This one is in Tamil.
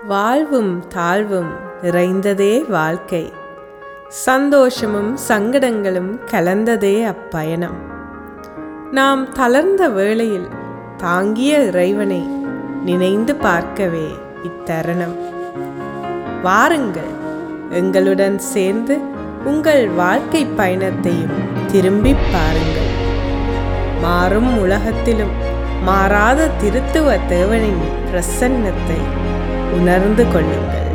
வாழ்வும் தாழ்வும் நிறைந்ததே வாழ்க்கை சந்தோஷமும் சங்கடங்களும் கலந்ததே அப்பயணம் நாம் தளர்ந்த வேளையில் தாங்கிய இறைவனை நினைந்து பார்க்கவே இத்தருணம் வாருங்கள் எங்களுடன் சேர்ந்து உங்கள் வாழ்க்கை பயணத்தையும் திரும்பிப் பாருங்கள் மாறும் உலகத்திலும் மாறாத திருத்துவ தேவனின் பிரசன்னத்தை உணர்ந்து கொள்ளுங்கள்